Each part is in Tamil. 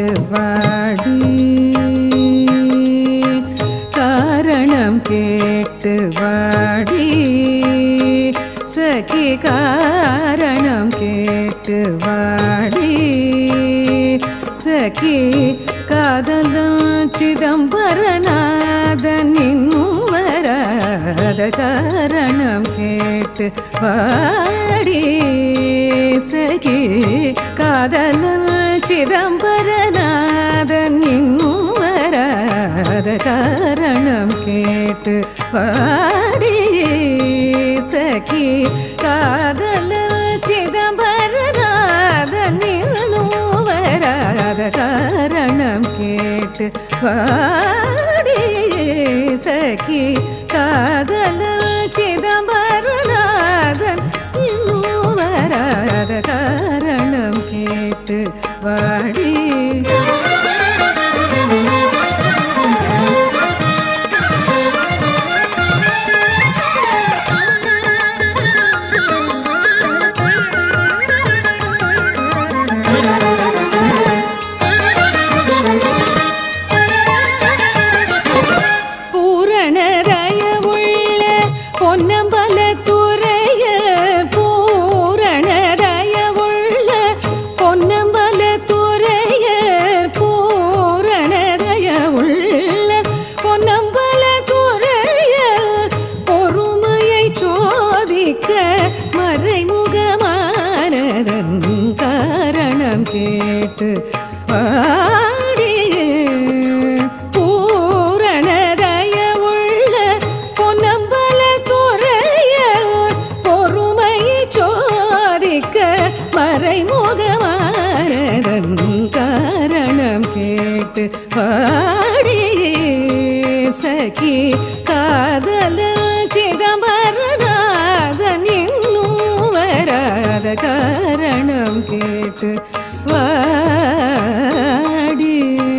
வாடி காரணம் கேட்டு வாடி சகி காரணம் கேட்டு வாடி சகி காதலும் சிதம்பரநாதன் இன்னும் வராத காரணம் கேட்டு வாடி சகி காதலும் சிதம்பரநாதன் இன்னும் வராத காரணம் கேட்டு வாடி சகி காதலர் சிதம்பரநாதன் இன்னும் வராத காரணம் கேட்டு வாடி சகி காதலர் சிதம்பரநாதன் இன்னும் வராத காரணம் கேட்டு வாடி பூரணதயவுள்ள பொன்னம்பல துறையில் பூரணதயவுள்ள பொன்னம்பல துறையில் பூரணதயவுள்ள பொன்னம்பல துறையில் பொறுமையை சோதிக்க மறைமுகமானதன் காரணம் கேட்டு பாடி பூரணதயவுள்ள பொன்னம்பல துறையில் பொறுமையை சோதிக்க மறைமுகமானதன் காரணம் கேட்டு பாடி சகி காதலர் சிதம்பரநாதன் இன்னும் வராத காரணம் கேட்டு வாடி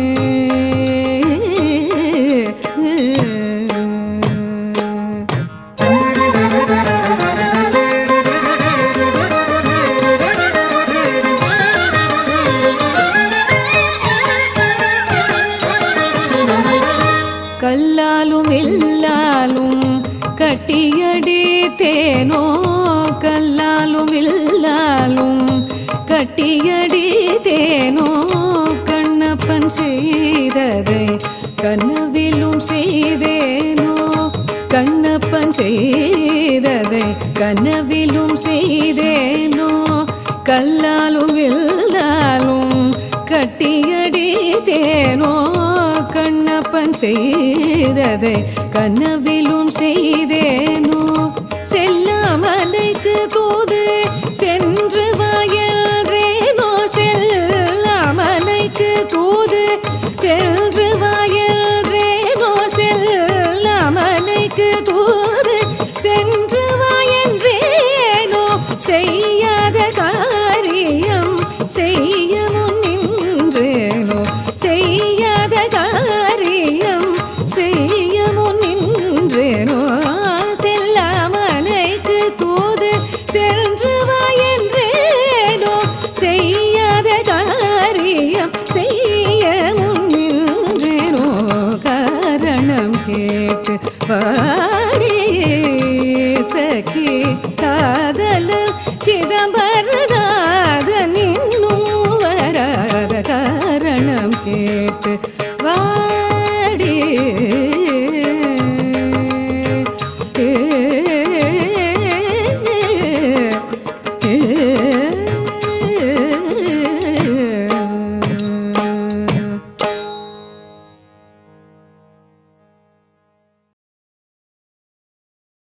கல்லாலும் இல்லாலும் கட்டியடி தேனோ கல்லாலும் இல்லாலும் கட்டியடி தேனோ கண்ணப்பன் செய்ததை கனவிலும் செய்தேனோ கண்ணப்பன் செய்ததை கனவிலும் செய்தேனோ கல்லாலும் இல்லாலும் கட்டியடி தேனோ கண்ணப்பன் செய்ததை கனவிலும் செய்தேனோ செல்லாமலைக்கு தூது சென்று வாயல்றேனோ செல்லாமலைக்கு தூது சென்று வாயல்றேனோ செல்லாமலைக்கு தூது சென்று வாயன்றேனோ செய்யாத காரியம் செய்ய முன்னின்றேனோ செய்யாத காரியம் செய்ய முன்னின்றேனோ செல்லாமலைக்கு தூது சென்று வாயன்றேனோ செய்யாத காரியம் செய்ய முன்னின்றேனோ காரணம் கேட்டு பாடி சகி காதலர் சிதம்பரநாதன் இன்னும் வராத காரணம் கேட்டு வாடி